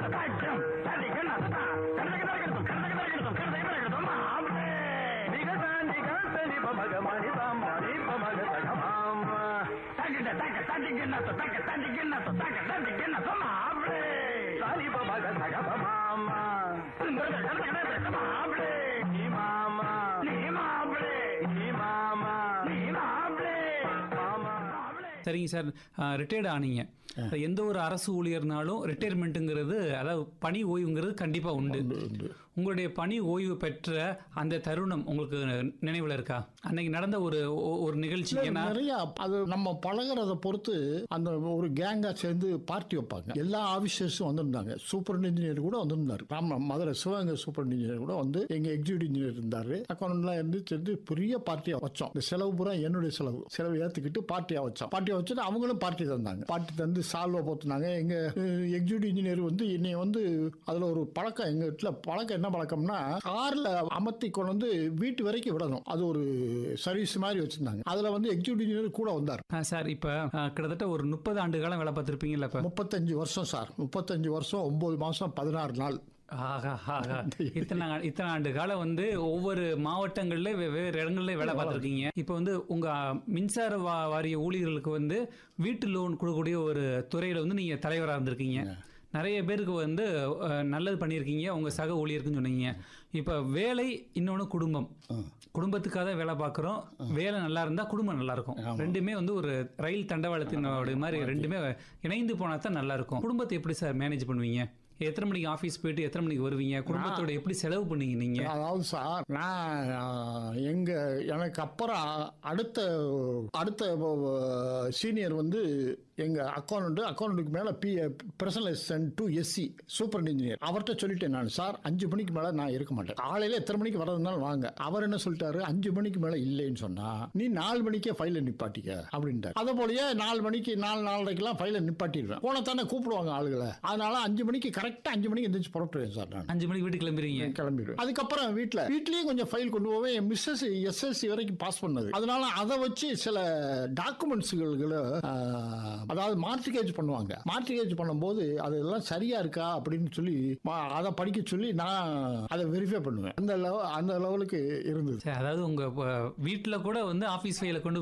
சரிங்க sir retired ஆனீங்க எந்த ஒரு அரசு ஊழியர்னாலும் ரிட்டையர்மெண்ட்டுங்கிறது அதாவது பணி ஓய்வுங்கிறது கண்டிப்பாக உண்டு உங்களுடைய பணி ஓய்வு பெற்ற அந்த தருணம் உங்களுக்கு நினைவில் இருக்கா அன்னைக்கு நடந்த ஒரு ஒ- ஒரு நிகழ்ச்சி ஏன்னா நிறைய அது நம்ம பழகுறத பொறுத்து அந்த ஒரு கேங்கா சேர்ந்து பார்ட்டி வைப்பாங்க எல்லா ஆபீசர்ஸும் வந்திருந்தாங்க சூப்பர் இன்ஜினியர் கூட வந்திருந்தாரு ராம மதுரை சிவகங்கை சூப்பர் இன்ஜினியர் கூட வந்து எங்க எக்ஸிக்யூட்டிவ் இன்ஜினியர் இருந்தாரு அக்கௌண்ட்லாம் இருந்து சேர்ந்து பெரிய பார்ட்டியா வச்சோம் இந்த செலவு பூரா என்னுடைய செலவு செலவு ஏத்துக்கிட்டு பார்ட்டியா வச்சோம் பார்ட்டியா வச்சுட்டு அவங்களும் பார்ட்டி தந்தாங்க பார்ட்டி தந்து சால்வை போத்துனாங்க எங்க எக்ஸிக்யூட்டிவ் இன்ஜினியர் வந்து என்னைய வந்து அதுல ஒரு பழக்கம் எங்க வீட்டுல பழக்கம் என்ன பழக்கம்னா கார்ல அமர்த்தி கொண்டு வந்து வீட்டு வரைக்கும் விடணும் அது ஒரு சர்வீஸ் மாதிரி வச்சிருந்தாங்க அதுல வந்து எக்ஸிக்யூட்டிவ் இன்ஜினியர் கூட வந்தார் ஆ, சார் இப்போ கிட்டத்தட்ட ஒரு முப்பது ஆண்டு காலம் வேலை பார்த்துருப்பீங்கல்ல இப்போ முப்பத்தஞ்சு வருஷம் சார் முப்பத்தஞ்சு வருஷம் ஒன்பது மாசம் பதினாறு நாள் ஆகா ஆகா இத்தனை ஆ- இத்தனை ஆண்டு காலம் வந்து ஒவ்வொரு மாவட்டங்கள்ல வெவ்வேறு இடங்கள்ல வேலை பார்த்துருக்கீங்க இப்போ வந்து உங்க மின்சார வா- வாரிய ஊழியர்களுக்கு வந்து வீட்டு லோன் கொடுக்கக்கூடிய ஒரு துறையில வந்து நீங்க தலைவராக இருந்திருக்கீங்க நிறைய பேருக்கு வந்து அஹ், நல்லது பண்ணியிருக்கீங்க உங்க சக ஊழியருக்குன்னு சொன்னீங்க இப்போ வேலை இன்னொன்று குடும்பம் குடும்பத்துக்காக தான் வேலை பார்க்குறோம் வேலை நல்லா இருந்தால் குடும்பம் நல்லா இருக்கும் ரெண்டுமே வந்து ஒரு ரயில் தண்டவாளத்தினோட மாதிரி ரெண்டுமே இணைந்து போனா தான் நல்லா இருக்கும் குடும்பத்தை எப்படி சார் மேனேஜ் பண்ணுவீங்க எத்தனை மணிக்கு ஆஃபீஸ் போயிட்டு எத்தனை மணிக்கு வருவீங்க குடும்பத்தோட எப்படி செலவு பண்ணுவீங்க நீங்க அதாவது சார் நான் ஆஹ், எங்க எனக்கு அப்புறம் அடுத்த அடுத்த சீனியர் வந்து எங்க அக்கௌண்ட் அக்கௌண்ட்டுக்கு மேல P personal assistant to SC super engineer அவர்கிட்ட சொல்லிட்டேன் நான் சார் அஞ்சு மணிக்கு மேல நான் இருக்க மாட்டேன் காலையில எத்தனை மணிக்கு வரதுனாலும் வாங்க அவர் என்ன சொல்லிட்டாரு அஞ்சு மணிக்கு மேல இல்லைன்னு சொன்னா நீ நாலு மணிக்கே ஃபைல நிப்பாட்டிக்க அப்படின்ட்டார் அதே போலயே நாலு மணிக்கு நாலு நாலரைக்கெல்லாம் ஃபைல நிப்பாட்டிடுவேன் போன தானே கூப்பிடுவாங்க ஆளுகளை அதனால அஞ்சு மணிக்கு கரெக்டா அஞ்சு மணிக்கு எந்திரிச்சு புறப்பட்டுருவேன் சார் நான் அஞ்சு மணிக்கு வீட்டுக்கு கிளம்புறீங்க கிளம்பிடுவேன் அதுக்கப்புறம் வீட்டில் வீட்லயும் கொஞ்சம் ஃபைல் கொண்டு போவேன் என் மிஸ்ஸஸ் எஸ்எஸ்சி வரைக்கும் பாஸ் பண்ணது அதனால அதை வச்சு சில டாக்குமெண்ட்ஸுகளை அதாவது மார்டிகேஜ் பண்ணுவாங்க மார்டிகேஜ் பண்ணும்போது அதெல்லாம் சரியா இருக்கா அப்படின்னு சொல்லி மா- அதை படிக்க சொல்லி நான் அதை வெரிஃபை பண்ணுவேன் அந்த லெவ அந்த லெவலுக்கு இருந்தது சரி, அதாவது உங்க வீட்டில் கூட வந்து ஆஃபீஸ் ஃபைல கொண்டு